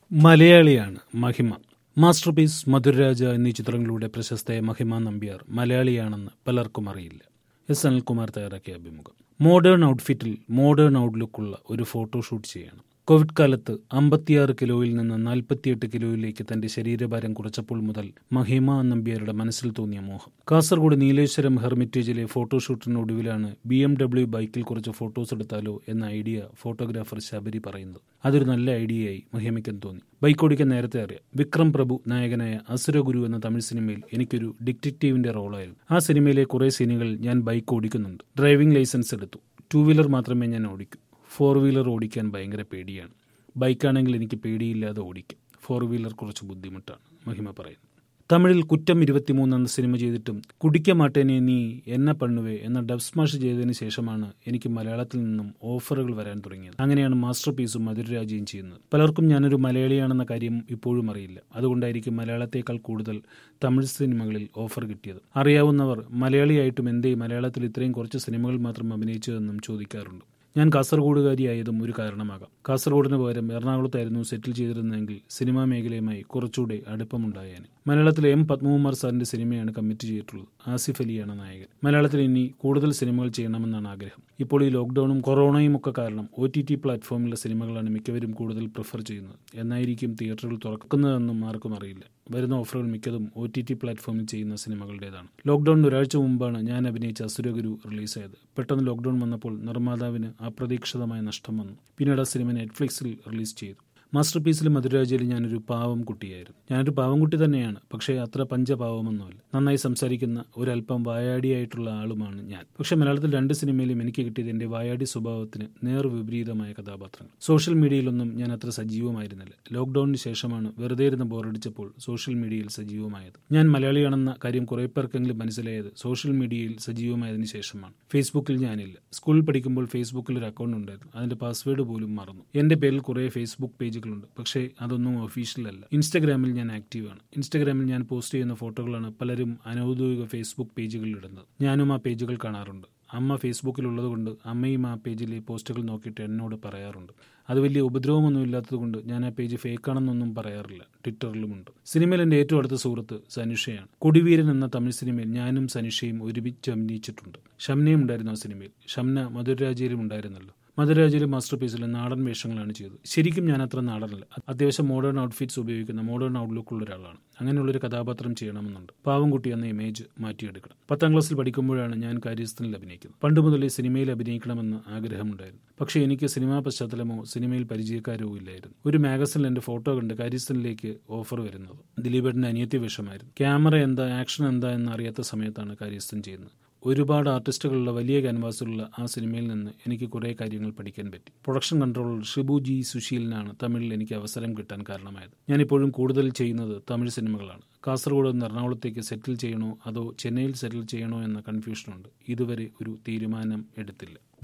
മലയാളിയാണ് മഹിമ master piece Madhuraraja എന്നീ ചിത്രങ്ങളിലൂടെ പ്രശസ്തയായ മഹിമ നമ്പ്യാർ മലയാളിയാണെന്ന് പലർക്കും അറിയില്ല എസ് അനിൽകുമാർ തയ്യാറാക്കിയ അഭിമുഖം മോഡേൺ ഔട്ട്ഫിറ്റിൽ മോഡേൺ ഔട്ട്ലുക്കുള്ള ഒരു ഫോട്ടോഷൂട്ട് ചെയ്യണം കോവിഡ് കാലത്ത് അമ്പത്തിയാറ് കിലോയിൽ നിന്ന് നാൽപ്പത്തിയെട്ട് കിലോയിലേക്ക് തന്റെ ശരീരഭാരം കുറച്ചപ്പോൾ മുതൽ മഹിമ നമ്പ്യാരുടെ മനസ്സിൽ തോന്നിയ മോഹം കാസർഗോഡ് നീലേശ്വരം ഹെർമിറ്റേജിലെ ഫോട്ടോഷൂട്ടിനൊടുവിലാണ് ബി എം ഡബ്ല്യു ബൈക്കിൽ കുറച്ച് ഫോട്ടോസ് എടുത്താലോ എന്ന ഐഡിയ ഫോട്ടോഗ്രാഫർ ശബരി പറയുന്നത് അതൊരു നല്ല ഐഡിയയായി മഹിമയ്ക്കും തോന്നി ബൈക്ക് ഓടിക്കാൻ നേരത്തെ അറിയാം വിക്രം പ്രഭു നായകനായ അസുരഗുരു എന്ന തമിഴ് സിനിമയിൽ എനിക്കൊരു ഡിറ്റക്റ്റീവിന്റെ റോളായിരുന്നു ആ സിനിമയിലെ കുറേ സീനുകൾ ഞാൻ ബൈക്ക് ഓടിക്കുന്നുണ്ട് ഡ്രൈവിംഗ് ലൈസൻസ് എടുത്തു ടൂ വീലർ മാത്രമേ ഞാൻ ഓടിക്കൂ ഫോർ വീലർ ഓടിക്കാൻ ഭയങ്കര പേടിയാണ് ബൈക്കാണെങ്കിൽ എനിക്ക് പേടിയില്ലാതെ ഓടിക്കാം ഫോർ വീലർ കുറച്ച് ബുദ്ധിമുട്ടാണ് മഹിമ പറയുന്നു തമിഴിൽ കുറ്റം ഇരുപത്തിമൂന്ന് എന്ന സിനിമ ചെയ്തിട്ടും കുടിക്ക മാട്ടേനെ നീ എന്നെ പണ്ണുവേ എന്ന ഡബ് സ്മാഷ് ചെയ്തതിന് ശേഷമാണ് എനിക്ക് മലയാളത്തിൽ നിന്നും ഓഫറുകൾ വരാൻ തുടങ്ങിയത് അങ്ങനെയാണ് മാസ്റ്റർ പീസും മധുരരാജയും ചെയ്യുന്നത് പലർക്കും ഞാനൊരു മലയാളിയാണെന്ന കാര്യം ഇപ്പോഴും അറിയില്ല അതുകൊണ്ടായിരിക്കും മലയാളത്തേക്കാൾ കൂടുതൽ തമിഴ് സിനിമകളിൽ ഓഫർ കിട്ടിയത് അറിയാവുന്നവർ മലയാളിയായിട്ടും എന്തേ മലയാളത്തിൽ ഇത്രയും കുറച്ച് സിനിമകൾ മാത്രം അഭിനയിച്ചതെന്നും ചോദിക്കാറുണ്ട് ഞാൻ കാസർഗോഡുകാരിയായതും ഒരു കാരണമാകാം കാസർഗോഡിന് പകരം എറണാകുളത്തായിരുന്നു സെറ്റിൽ ചെയ്തിരുന്നതെങ്കിൽ സിനിമാ മേഖലയുമായി കുറച്ചുകൂടെ അടുപ്പമുണ്ടായേനെ മലയാളത്തിലെ എം പത്മകുമാർ സാറിന്റെ സിനിമയാണ് കമ്മിറ്റ് ചെയ്തിട്ടുള്ളത് ആസിഫ് അലിയാണ് നായകൻ മലയാളത്തിൽ ഇനി കൂടുതൽ സിനിമകൾ ചെയ്യണമെന്നാണ് ആഗ്രഹം ഇപ്പോൾ ഈ ലോക്ക്ഡൌണും കൊറോണയും ഒക്കെ കാരണം ഒ ടി ടി പ്ലാറ്റ്ഫോമിലെ സിനിമകളാണ് മിക്കവരും കൂടുതൽ പ്രിഫർ ചെയ്യുന്നത് എന്നായിരിക്കും തിയേറ്ററുകൾ തുറക്കുന്നതെന്നും ആർക്കും അറിയില്ല വരുന്ന ഓഫറുകൾ മിക്കതും ഒ ടി ടി പ്ലാറ്റ്ഫോമിൽ ചെയ്യുന്ന സിനിമകളുടേതാണ് ലോക്ക്ഡൌണിന് ഒരാഴ്ച മുമ്പാണ് ഞാൻ അഭിനയിച്ച അസുരഗുരു റിലീസായത് പെട്ടെന്ന് ലോക്ക്ഡൌൺ വന്നപ്പോൾ നിർമ്മാതാവിന് അപ്രതീക്ഷിതമായ നഷ്ടം വന്നു പിന്നീട് ആ സിനിമ നെറ്റ്ഫ്ലിക്സിൽ റിലീസ് ചെയ്തു മാസ്റ്റർ പീസിലും മധുരാജയിലും ഞാനൊരു പാവം കുട്ടിയായിരുന്നു ഞാനൊരു പാവം കുട്ടി തന്നെയാണ് പക്ഷേ അത്ര പഞ്ചപാവമൊന്നുമല്ല നന്നായി സംസാരിക്കുന്ന ഒരല്പം വായാടിയായിട്ടുള്ള ആളുമാണ് ഞാൻ പക്ഷെ മലയാളത്തിൽ രണ്ട് സിനിമയിലും എനിക്ക് കിട്ടിയത് എന്റെ വായാടി സ്വഭാവത്തിന് നേർ വിപരീതമായ കഥാപാത്രങ്ങൾ സോഷ്യൽ മീഡിയയിലൊന്നും ഞാൻ അത്ര സജീവമായിരുന്നില്ല ലോക്ക്ഡൌണിന് ശേഷമാണ് വെറുതെ ഇരുന്ന് ബോറടിച്ചപ്പോൾ സോഷ്യൽ മീഡിയയിൽ സജീവമായത് ഞാൻ മലയാളിയാണെന്ന കാര്യം കുറെ പേർക്കെങ്കിലും മനസ്സിലായത് സോഷ്യൽ മീഡിയയിൽ സജീവമായതിനു ശേഷമാണ് ഫേസ്ബുക്കിൽ ഞാനില്ല സ്കൂളിൽ പഠിക്കുമ്പോൾ ഫേസ്ബുക്കിൽ ഒരു അക്കൗണ്ട് ഉണ്ടായിരുന്നു അതിന്റെ പാസ്വേഡ് പോലും മറന്നു എന്റെ പേരിൽ കുറെ ഫേസ്ബുക്ക് പേജുകളുണ്ട് പക്ഷേ അതൊന്നും ഒഫീഷ്യൽ അല്ല ഇൻസ്റ്റഗ്രാമിൽ ഞാൻ ആക്റ്റീവാണ് ഇൻസ്റ്റഗ്രാമിൽ ഞാൻ പോസ്റ്റ് ചെയ്യുന്ന ഫോട്ടോകളാണ് പലരും അനൌദ്യോഗിക ഫേസ്ബുക്ക് പേജുകളിൽ ഇടുന്നത് ഞാനും ആ പേജുകൾ കാണാറുണ്ട് അമ്മ ഫേസ്ബുക്കിലുള്ളത് കൊണ്ട് അമ്മയും ആ പേജിലെ പോസ്റ്റുകൾ നോക്കിയിട്ട് എന്നോട് പറയാറുണ്ട് അത് വലിയ ഉപദ്രവമൊന്നും ഇല്ലാത്തതുകൊണ്ട് ഞാൻ ആ പേജ് ഫേക്കാണെന്നൊന്നും പറയാറില്ല ട്വിറ്ററിലുമുണ്ട് സിനിമയിൽ എൻ്റെ ഏറ്റവും അടുത്ത സുഹൃത്ത് സനുഷയാണ് കൊടിവീരൻ എന്ന തമിഴ് സിനിമയിൽ ഞാനും സനുഷയും ഒരുമിച്ച് അഭിനയിച്ചിട്ടുണ്ട് ഷംനയും ഉണ്ടായിരുന്നു ആ സിനിമയിൽ ഷംന മധുരരാജയിലും ഉണ്ടായിരുന്നല്ലോ മധുരാജയിലെ മാസ്റ്റർ പീസിലെ നാടൻ വേഷങ്ങളാണ് ചെയ്തത് ശരിക്കും ഞാൻ അത്ര നാടനല്ല അത്യാവശ്യം മോഡേൺ ഔട്ട്ഫിറ്റ്സ് ഉപയോഗിക്കുന്ന മോഡേൺ ഔട്ട്ലുക്കുള്ള ഒരാളാണ് അങ്ങനെയുള്ളൊരു കഥാപാത്രം ചെയ്യണമെന്നുണ്ട് പാവംകുട്ടി എന്ന ഇമേജ് മാറ്റിയെടുക്കണം പത്താം ക്ലാസ്സിൽ പഠിക്കുമ്പോഴാണ് ഞാൻ കാര്യസ്ഥനിൽ അഭിനയിക്കുന്നത് പണ്ട് മുതലേ സിനിമയിൽ അഭിനയിക്കണമെന്ന് ആഗ്രഹമുണ്ടായിരുന്നു പക്ഷേ എനിക്ക് സിനിമാ പശ്ചാത്തലമോ സിനിമയിൽ പരിചയക്കാരോ ഇല്ലായിരുന്നു ഒരു മാഗസിനിൽ എന്റെ ഫോട്ടോ കണ്ട് കാര്യസ്ഥനിലേക്ക് ഓഫർ വരുന്നത് ദിലീപേട്ടന്റെ അനിയത്തി വേഷമായിരുന്നു ക്യാമറ എന്താ ആക്ഷൻ എന്താ എന്ന് അറിയാത്ത സമയത്താണ് കാര്യസ്ഥൻ ചെയ്യുന്നത് ഒരുപാട് ആർട്ടിസ്റ്റുകളുള്ള വലിയ ക്യാൻവാസിലുള്ള ആ സിനിമയിൽ നിന്ന് എനിക്ക് കുറേ കാര്യങ്ങൾ പഠിക്കാൻ പറ്റി പ്രൊഡക്ഷൻ കൺട്രോളർ ഷിബു ജി സുശീലിനാണ് തമിഴിൽ എനിക്ക് അവസരം കിട്ടാൻ കാരണമായത് ഞാനിപ്പോഴും കൂടുതൽ ചെയ്യുന്നത് തമിഴ് സിനിമകളാണ് കാസർഗോഡ് നിന്ന് എറണാകുളത്തേക്ക് സെറ്റിൽ ചെയ്യണോ അതോ ചെന്നൈയിൽ സെറ്റിൽ ചെയ്യണോ എന്ന കൺഫ്യൂഷനുണ്ട് ഇതുവരെ ഒരു തീരുമാനം എടുത്തില്ല